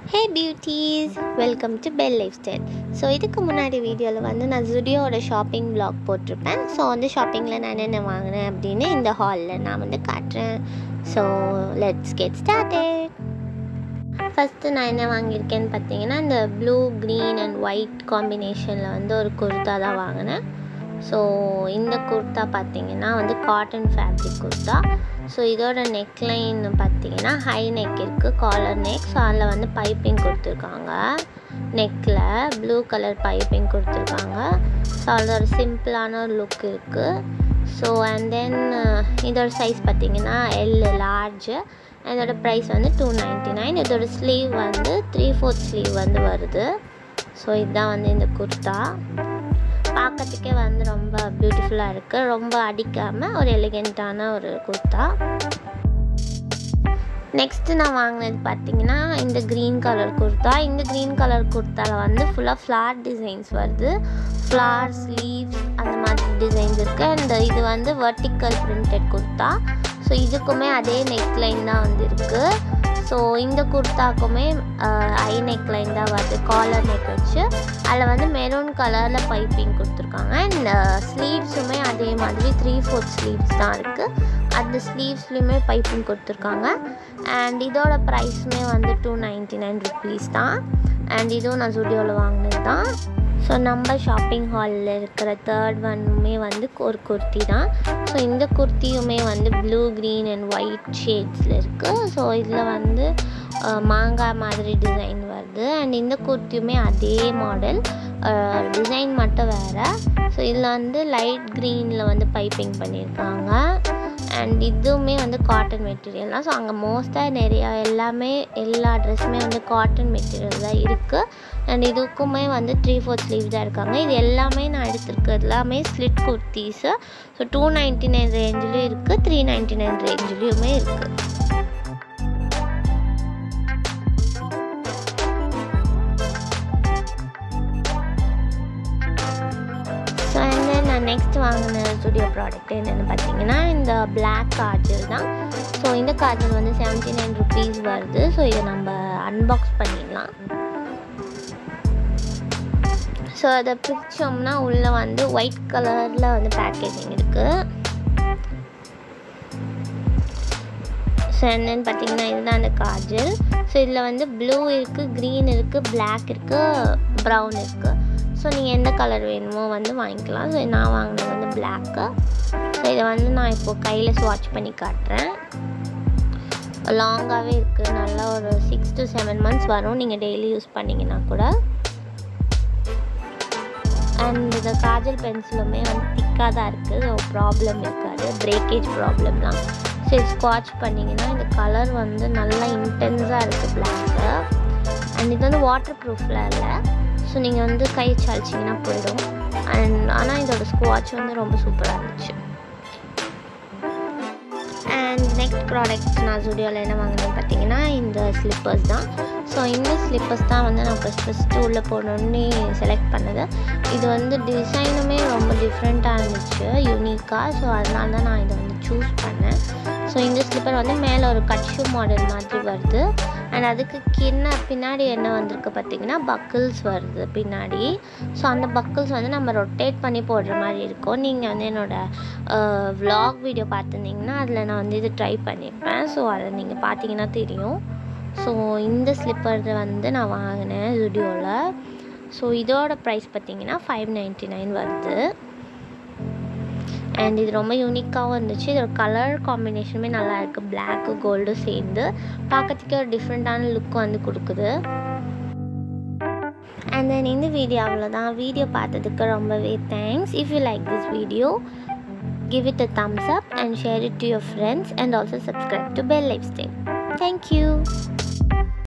Hey beauties welcome to Bell lifestyle so இதுக்கு முன்னாடி வீடியோவில் வந்து நான் ஜுடியோட ஷாப்பிங் vlog போட்டிருப்பேன் ஸோ வந்து ஷாப்பிங்கில் நான் என்னென்ன வாங்கினேன் அப்படின்னு இந்த ஹாலில் நான் வந்து காட்டுறேன் so let's get started first நான் என்ன வாங்கியிருக்கேன்னு பார்த்தீங்கன்னா இந்த ப்ளூ க்ரீன் அண்ட் ஒயிட் காம்பினேஷனில் வந்து ஒரு குர்தா தான் வாங்கினேன் ஸோ இந்த குர்தா பார்த்தீங்கன்னா வந்து காட்டன் ஃபேப்ரிக் குர்தா ஸோ இதோட நெக்லைன் பார்த்தீங்கன்னா ஹை நெக் இருக்குது காலர் நெக் ஸோ அதில் வந்து பைப்பிங் கொடுத்துருக்காங்க நெக்கில் ப்ளூ கலர் பைப்பிங் கொடுத்துருக்காங்க ஸோ அதில் ஒரு சிம்பிளான ஒரு லுக் இருக்குது ஸோ அண்ட் தென் இதோட சைஸ் பார்த்தீங்கன்னா எல் லார்ஜு இதோட ப்ரைஸ் வந்து டூ நைன்ட்டி நைன் இதோட ஸ்லீவ் வந்து த்ரீ ஃபோர்த் ஸ்லீவ் வந்து வருது ஸோ இதுதான் வந்து இந்த குர்தா பார்க்கறதுக்கே வந்து ரொம்ப பியூட்டிஃபுல்லாக இருக்குது ரொம்ப அடிக்காமல் ஒரு எலிகெண்ட்டான ஒரு குர்தா நெக்ஸ்ட்டு நான் வாங்கினது பார்த்தீங்கன்னா இந்த க்ரீன் கலர் குர்தா இந்த க்ரீன் கலர் குர்த்தாவில் வந்து ஃபுல்லாக ஃப்ளார் டிசைன்ஸ் வருது ஃப்ளார் ஸ்லீவ்ஸ் அந்த மாதிரி டிசைன்ஸ் இருக்குது அண்ட் இது வந்து வெர்டிக்கல் பிரிண்டட் குர்தா ஸோ இதுக்குமே அதே நெக்லைன் தான் வந்து இருக்குது ஸோ இந்த குர்தாக்குமே ஐ நெக் லைன் தான் வருது காலர் நெக் வச்சு அதில் வந்து மெரூன் கலரில் பைப்பிங் கொடுத்துருக்காங்க அண்ட் ஸ்லீவ்ஸுமே அதே மாதிரி த்ரீ ஃபோர்த் ஸ்லீவ்ஸ் தான் இருக்குது அந்த ஸ்லீவ்ஸ்லேயுமே பைப்பிங் கொடுத்துருக்காங்க அண்ட் இதோட ப்ரைஸுமே வந்து டூ நைன்ட்டி நைன் ருபீஸ் தான் அண்ட் இதுவும் நான் ஸ்டுடியோவில் வாங்கினது தான் ஸோ நம்ம ஷாப்பிங் ஹாலில் இருக்கிற தேர்ட் ஒன்னுமே வந்து ஒரு குர்த்தி தான் ஸோ இந்த குர்த்தியுமே வந்து ப்ளூ க்ரீன் அண்ட் ஒயிட் ஷேட்ஸில் இருக்குது ஸோ இதில் வந்து மாங்காய் மாதிரி டிசைன் வருது அண்ட் இந்த குர்த்தியுமே அதே மாடல் டிசைன் மட்டும் வேறு ஸோ இதில் வந்து லைட் க்ரீனில் வந்து பைப்பிங் பண்ணியிருக்காங்க அண்ட் இதுவுமே வந்து காட்டன் மெட்டீரியல் தான் ஸோ அங்கே மோஸ்ட்டாக நிறையா எல்லாமே எல்லா ட்ரெஸ்ஸுமே வந்து காட்டன் மெட்டீரியல் தான் இருக்குது அண்ட் இதுக்குமே வந்து த்ரீ ஃபோர் ஸ்லீவ் தான் இருக்காங்க இது எல்லாமே நான் எடுத்திருக்கிறது எல்லாமே slit kurtis so two ninety nine ரேஞ்சிலையும் இருக்குது த்ரீ நைன்ட்டி நைன் ரேஞ்சிலையுமே இருக்குது ஸோ வந்து நான் நெக்ஸ்ட் வாங்கின ஸ்டுடியோ ப்ராடக்ட் என்னென்னு பார்த்தீங்கன்னா இந்த பிளாக் காஜல் தான் ஸோ இந்த காஜல் வந்து செவன்ட்டி நைன் ருபீஸ் வருது ஸோ இதை நம்ம அன்பாக்ஸ் பண்ணிடலாம் ஸோ அதை பிரித்தோம்னா உள்ளே வந்து ஒயிட் கலரில் வந்து பேக்கேஜிங் இருக்குது ஸோ என்னென்னு பார்த்தீங்கன்னா இதுதான் அந்த காஜல் ஸோ இதில் வந்து ப்ளூ இருக்குது க்ரீன் இருக்குது பிளாக் இருக்குது ப்ரௌன் இருக்குது ஸோ நீங்கள் எந்த கலர் வேணுமோ வந்து வாங்கிக்கலாம் ஸோ நான் வாங்கினது வந்து பிளாக்கு ஸோ இதை வந்து நான் இப்போது கையில் ஸ்வாட்ச் பண்ணி காட்டுறேன் லாங்காகவே இருக்குது நல்லா ஒரு சிக்ஸ் டு செவன் மந்த்ஸ் வரும் நீங்கள் டெய்லி யூஸ் பண்ணிங்கன்னா கூட அண்ட் இந்த காஜல் பென்சிலுமே வந்து திக்காக தான் இருக்குது ஸோ ப்ராப்ளம் இருக்காது பிரேக்கேஜ் ப்ராப்ளம்லாம் ஸோ ஸ்குவாட்ச் பண்ணிங்கன்னா இந்த கலர் வந்து நல்லா இன்டென்ஸாக இருக்குது பிளாக்கு அண்ட் இது வந்து வாட்டர் ப்ரூஃபில் இல்லை ஸோ நீங்கள் வந்து கை சாலிச்சிங்கன்னா போயிடும் அண்ட் ஆனால் இதோட ஸ்குவாட்ச் வந்து ரொம்ப சூப்பராக இருந்துச்சு அண்ட் நெக்ஸ்ட் ப்ராடக்ட் நான் ஸ்டுடியோவில் என்ன வாங்கினேன்னு பார்த்தீங்கன்னா இந்த ஸ்லிப்பர்ஸ் தான் ஸோ இந்த ஸ்லிப்பர்ஸ் தான் வந்து நான் ஃபஸ்ட் ஃபஸ்ட்டு உள்ளே போனோடனே செலக்ட் பண்ணது இது வந்து டிசைனுமே ரொம்ப டிஃப்ரெண்ட்டாக இருந்துச்சு யூனிக்காக ஸோ அதனால தான் நான் இதை வந்து சூஸ் பண்ணேன் ஸோ இந்த ஸ்லிப்பர் வந்து மேலே ஒரு கட்ஷூ மாடல் மாதிரி வருது அண்ட் அதுக்கு கிண்ண பின்னாடி என்ன வந்திருக்கு பார்த்தீங்கன்னா பக்கிள்ஸ் வருது பின்னாடி ஸோ அந்த பக்கிள்ஸ் வந்து நம்ம ரொட்டேட் பண்ணி போடுற மாதிரி இருக்கும் நீங்கள் வந்து என்னோடய விலாக் வீடியோ பார்த்துருந்தீங்கன்னா அதில் நான் வந்து இது ட்ரை பண்ணியிருப்பேன் ஸோ அதை நீங்கள் பார்த்தீங்கன்னா தெரியும் ஸோ இந்த ஸ்லிப்பர் வந்து நான் வாங்கினேன் ஸ்டுடியோவில் ஸோ இதோட ப்ரைஸ் பார்த்தீங்கன்னா ஃபைவ் நைன்ட்டி நைன் வருது அண்ட் இது ரொம்ப யூனிக்காகவும் இருந்துச்சு இதோட கலர் காம்பினேஷனுமே நல்லா இருக்குது பிளாக்கு கோல்டும் சேர்ந்து பார்க்கறதுக்கே ஒரு டிஃப்ரெண்ட்டான லுக் வந்து கொடுக்குது அண்ட் தென் இந்த வீடியோ அவ்வளோதான் வீடியோ பார்த்ததுக்கு ரொம்பவே thanks if you like this video give it a thumbs up and share it to your friends and also subscribe to Bell Lifestyle. Thank you.